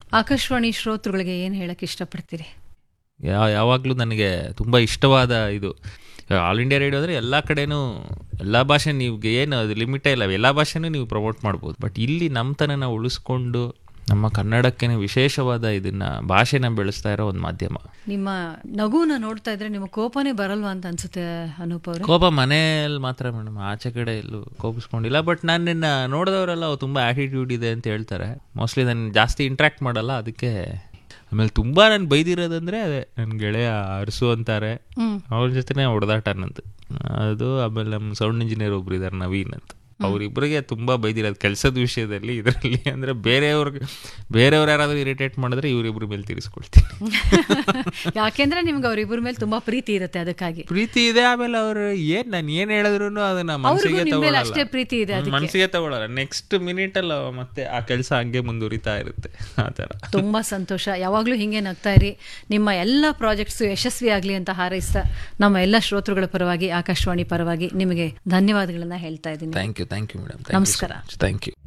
ಆಕಾಶವಾಣಿ ಶ್ರೋತೃಗಳಿಗೆ ಏನು ಹೇಳಕ್ ಇಷ್ಟಪಡ್ತೀರಿ ಯಾ ಯಾವಾಗಲೂ ನನಗೆ ತುಂಬ ಇಷ್ಟವಾದ ಇದು ಆಲ್ ಇಂಡಿಯಾ ರೇಡಿಯೋ ಅಂದರೆ ಎಲ್ಲ ಕಡೆನೂ ಎಲ್ಲ ಭಾಷೆ ನೀವು ಏನು ಅದು ಲಿಮಿಟೇ ಇಲ್ಲ ಎಲ್ಲ ಭಾಷೆನೂ ನೀವು ಪ್ರಮೋಟ್ ಮಾಡ್ಬೋದು ಬಟ್ ಇಲ್ಲಿ ನಮ್ಮತನ ಉಳಿಸ್ಕೊಂಡು ನಮ್ಮ ಕನ್ನಡಕ್ಕೆ ವಿಶೇಷವಾದ ಇದನ್ನ ಭಾಷೆನ ಬೆಳೆಸ್ತಾ ಇರೋ ಒಂದು ಮಾಧ್ಯಮ ನಿಮ್ಮ ನಗುನ ನೋಡ್ತಾ ಇದ್ರೆ ನಿಮ್ಮ ಕೋಪನೇ ಬರಲ್ವಾ ಅಂತ ಅನ್ಸುತ್ತೆ ಅನೂಪ್ ಅವ್ರೆ ಕೋಪ ಮನೆಯಲ್ಲಿ ಮಾತ್ರ ಮೇಡಮ್ ಆಚೆ ಕಡೆ ಎಲ್ಲೂ ಕೋಪಿಸ್ಕೊಂಡಿಲ್ಲ ಬಟ್ ನನ್ನನ್ನು ನೋಡಿದವರೆಲ್ಲ ತುಂಬ ಆಟಿಟ್ಯೂಡ್ ಇದೆ ಅಂತ ಹೇಳ್ತಾರೆ ಮೋಸ್ಟ್ಲಿ ನಾನು ಜಾಸ್ತಿ ಇಂಟ್ರ್ಯಾಕ್ಟ್ ಮಾಡಲ್ಲ ಅದಕ್ಕೆ ಆಮೇಲೆ ತುಂಬ ನಾನು ಬೈದಿರೋದಂದ್ರೆ ಅದೇ ನನ್ನ ಗೆಳೆಯ ಅರಸು ಅಂತಾರೆ ಅವ್ರ ಜೊತೆನೇ ಹೊಡೆದಾಟ ನಂದು ಅದು ಆಮೇಲೆ ನಮ್ಮ ಸೌಂಡ್ ಇಂಜಿನಿಯರ್ ಒಬ್ರು ಇದ್ದಾರೆ ನವೀನ್ ಅಂತ ಅವರಿಬ್ಬರಿಗೆ ತುಂಬ ಬೈದಿರೋದು ಕೆಲಸದ ವಿಷಯದಲ್ಲಿ ಇದರಲ್ಲಿ ಅಂದರೆ ಬೇರೆಯವ್ರಿಗೆ ಬೇರೆಯವ್ರು ಯಾರಾದರೂ ಇರಿಟೇಟ್ ಮಾಡಿದ್ರೆ ಇವರಿಬ್ಬರ ಮೇಲೆ ತೀರಿಸ್ಕೊಳ್ತೀನಿ ಯಾಕೆಂದ್ರೆ ನಿಮ್ಗೆ ಅವ್ರಿಬ್ಬರ ಮೇಲೆ ತುಂಬಾ ಪ್ರೀತಿ ಇರುತ್ತೆ ಅದಕ್ಕಾಗಿ ಪ್ರೀತಿ ಇದೆ ಆಮೇಲೆ ಅವ್ರು ಏನ್ ನಾನು ಏನ್ ಹೇಳಿದ್ರು ಅದನ್ನ ಅವ್ರಿಗೂ ಮನಸ್ಸಿಗೆ ನಿಮ್ ಮೇಲೆ ತಗೊಳಲ್ಲ ಅಷ್ಟೇ ಪ್ರೀತಿ ಇದೆ ಹ್ಮ್, ಮನಸ್ಸಿಗೆ ತಗೊಳಲ್ಲ ನೆಕ್ಸ್ಟ್ ಮಿನಿಟ್ ಅಲ್ಲ ಮತ್ತೆ ಆ ಕೆಲಸ ಹಂಗೆ ಮುಂದುವರಿತಾ ಇರುತ್ತೆ ಆ ತರ ತುಂಬಾ ಸಂತೋಷ ಯಾವಾಗ್ಲೂ ಹಿಂಗೆ ನಗ್ತಾ ಇರಿ ನಿಮ್ಮ ಎಲ್ಲ ಪ್ರಾಜೆಕ್ಟ್ಸ್ ಯಶಸ್ವಿ ಆಗ್ಲಿ ಅಂತ ಹಾರೈಸ್ತಾ ನಮ್ಮ ಎಲ್ಲ ಶ್ರೋತೃಗಳ ಪರವಾಗಿ ಆಕಾಶವಾಣಿ ಪರವಾಗಿ ನಿಮಗೆ ಧನ್ಯವಾದಗಳನ್ನ ಹೇಳ್ತಾ ಇದ್ದೀನಿ thank you thank you madam ನಮಸ್ಕಾರ. Thank you